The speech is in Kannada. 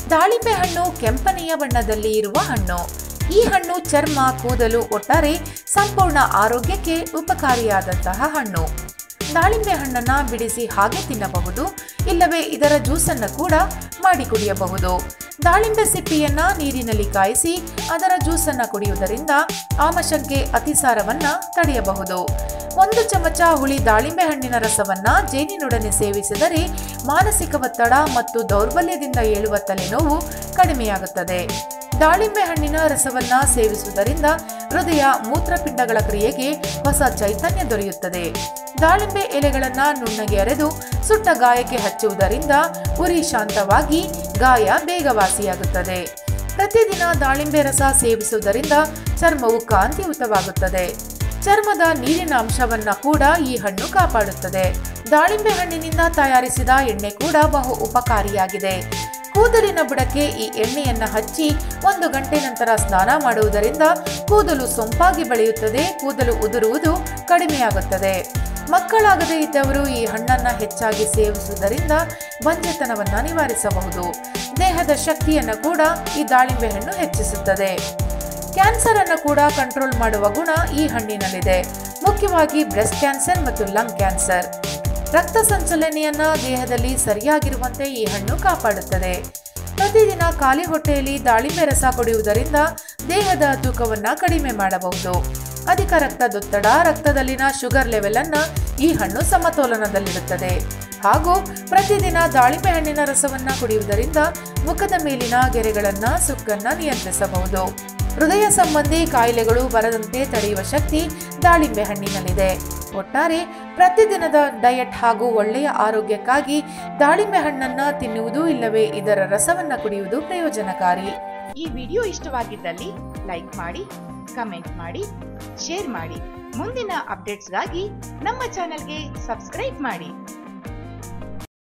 ದಾಳಿಂಬೆ ಹಣ್ಣು ಕೆಂಪನೆಯ ಬಣ್ಣದಲ್ಲಿ ಇರುವ ಹಣ್ಣು ಈ ಹಣ್ಣು ಚರ್ಮ ಕೂದಲು ಒಟ್ಟಾರೆ ಸಂಪೂರ್ಣ ಆರೋಗ್ಯಕ್ಕೆ ಉಪಕಾರಿಯಾದಂತಹ ಹಣ್ಣು ದಾಳಿಂಬೆ ಹಣ್ಣನ್ನ ಬಿಡಿಸಿ ಹಾಗೆ ತಿನ್ನಬಹುದು ಇಲ್ಲವೇ ಇದರ ಜ್ಯೂಸನ್ನು ಕೂಡ ಮಾಡಿ ಕುಡಿಯಬಹುದು ದಾಳಿಂಬೆ ಸಿಪ್ಪಿಯನ್ನ ನೀರಿನಲ್ಲಿ ಕಾಯಿಸಿ ಅದರ ಜ್ಯೂಸನ್ನ ಕುಡಿಯುವುದರಿಂದ ಆಮಶಂಕೆ ಅತಿಸಾರವನ್ನ ತಡೆಯಬಹುದು ಒಂದು ಚಮಚ ಹುಳಿ ದಾಳಿಂಬೆ ಹಣ್ಣಿನ ರಸವನ್ನ ಜೇನಿನೊಡನೆ ಸೇವಿಸಿದರೆ ಮಾನಸಿಕ ಒತ್ತಡ ಮತ್ತು ದೌರ್ಬಲ್ಯದಿಂದ ಏಳುವ ತಲೆನೋವು ಕಡಿಮೆಯಾಗುತ್ತದೆ ದಾಳಿಂಬೆ ಹಣ್ಣಿನ ರಸವನ್ನ ಸೇವಿಸುವುದರಿಂದ ಹೃದಯ ಮೂತ್ರಪಿಂಡಗಳ ಕ್ರಿಯೆಗೆ ಹೊಸ ಚೈತನ್ಯ ದೊರೆಯುತ್ತದೆ ದಾಳಿಂಬೆ ಎಲೆಗಳನ್ನ ನುಣ್ಣಗೆ ಅರೆದು ಸುಟ್ಟ ಗಾಯಕ್ಕೆ ಹಚ್ಚುವುದರಿಂದ ಉರಿ ಶಾಂತವಾಗಿ ಗಾಯ ಬೇಗ ವಾಸಿಯಾಗುತ್ತದೆ ಪ್ರತಿದಿನ ದಾಳಿಂಬೆ ರಸ ಸೇವಿಸುವುದರಿಂದ ಚರ್ಮವು ಕಾಂತಿಯುತವಾಗುತ್ತದೆ ಚರ್ಮದ ನೀರಿನ ಅಂಶವನ್ನ ಕೂಡ ಈ ಹಣ್ಣು ಕಾಪಾಡುತ್ತದೆ ದಾಳಿಂಬೆ ಹಣ್ಣಿನಿಂದ ತಯಾರಿಸಿದ ಎಣ್ಣೆ ಕೂಡ ಬಹು ಉಪಕಾರಿಯಾಗಿದೆ ಕೂದಲಿನ ಬುಡಕ್ಕೆ ಈ ಎಣ್ಣೆಯನ್ನ ಹಚ್ಚಿ ಒಂದು ಗಂಟೆ ನಂತರ ಸ್ನಾನ ಮಾಡುವುದರಿಂದ ಕೂದಲು ಸೊಂಪಾಗಿ ಬೆಳೆಯುತ್ತದೆ ಕೂದಲು ಉದುರುವುದು ಕಡಿಮೆಯಾಗುತ್ತದೆ ಮಕ್ಕಳಾಗದೇ ಇದ್ದವರು ಈ ಹಣ್ಣನ್ನ ಹೆಚ್ಚಾಗಿ ಸೇವಿಸುವುದರಿಂದ ಬಂಜೆತನವನ್ನ ನಿವಾರಿಸಬಹುದು ದೇಹದ ಶಕ್ತಿಯನ್ನು ಕೂಡ ಈ ದಾಳಿಂಬೆ ಹಣ್ಣು ಹೆಚ್ಚಿಸುತ್ತದೆ ಕ್ಯಾನ್ಸರ್ ಅನ್ನು ಕೂಡ ಕಂಟ್ರೋಲ್ ಮಾಡುವ ಗುಣ ಈ ಹಣ್ಣಿನಲ್ಲಿದೆ ಮುಖ್ಯವಾಗಿ ಬ್ರೆಸ್ಟ್ ಕ್ಯಾನ್ಸರ್ ಮತ್ತು ಲಂಗ್ ಕ್ಯಾನ್ಸರ್ ರಕ್ತ ಸಂಚಲನೆಯನ್ನ ದೇಹದಲ್ಲಿ ಸರಿಯಾಗಿರುವಂತೆ ಈ ಹಣ್ಣು ಕಾಪಾಡುತ್ತದೆ ಪ್ರತಿದಿನ ಖಾಲಿ ಹೊಟ್ಟೆಯಲ್ಲಿ ದಾಳಿಂಬೆ ರಸ ಕುಡಿಯುವುದರಿಂದ ದೇಹದ ತೂಕವನ್ನ ಕಡಿಮೆ ಮಾಡಬಹುದು ಅಧಿಕ ರಕ್ತದೊತ್ತಡ ರಕ್ತದಲ್ಲಿನ ಶುಗರ್ ಲೆವೆಲ್ ಅನ್ನ ಈ ಹಣ್ಣು ಸಮತೋಲನದಲ್ಲಿಡುತ್ತದೆ ಹಾಗೂ ಪ್ರತಿದಿನ ದಾಳಿಂಬೆ ಹಣ್ಣಿನ ರಸವನ್ನ ಕುಡಿಯುವುದರಿಂದ ಮುಖದ ಮೇಲಿನ ಗೆರೆಗಳನ್ನ ಸುಕ್ಕನ್ನ ನಿಯಂತ್ರಿಸಬಹುದು ಹೃದಯ ಸಂಬಂಧಿ ಕಾಯಿಲೆಗಳು ಬರದಂತೆ ತಡೆಯುವ ಶಕ್ತಿ ದಾಳಿಂಬೆ ಹಣ್ಣಿನಲ್ಲಿದೆ ಒಟ್ಟಾರೆ ಪ್ರತಿದಿನದ ಡಯಟ್ ಹಾಗೂ ಒಳ್ಳೆಯ ಆರೋಗ್ಯಕ್ಕಾಗಿ ದಾಳಿಂಬೆ ಹಣ್ಣನ್ನ ತಿನ್ನುವುದು ಇಲ್ಲವೇ ಇದರ ರಸವನ್ನ ಕುಡಿಯುವುದು ಪ್ರಯೋಜನಕಾರಿ ಈ ವಿಡಿಯೋ ಇಷ್ಟವಾಗಿದ್ದಲ್ಲಿ ಲೈಕ್ ಮಾಡಿ ಕಮೆಂಟ್ ಮಾಡಿ ಶೇರ್ ಮಾಡಿ ಮುಂದಿನ ಅಪ್ಡೇಟ್ಸ್ಗಾಗಿ ನಮ್ಮ ಚಾನೆಲ್ಗೆ ಸಬ್ಸ್ಕ್ರೈಬ್ ಮಾಡಿ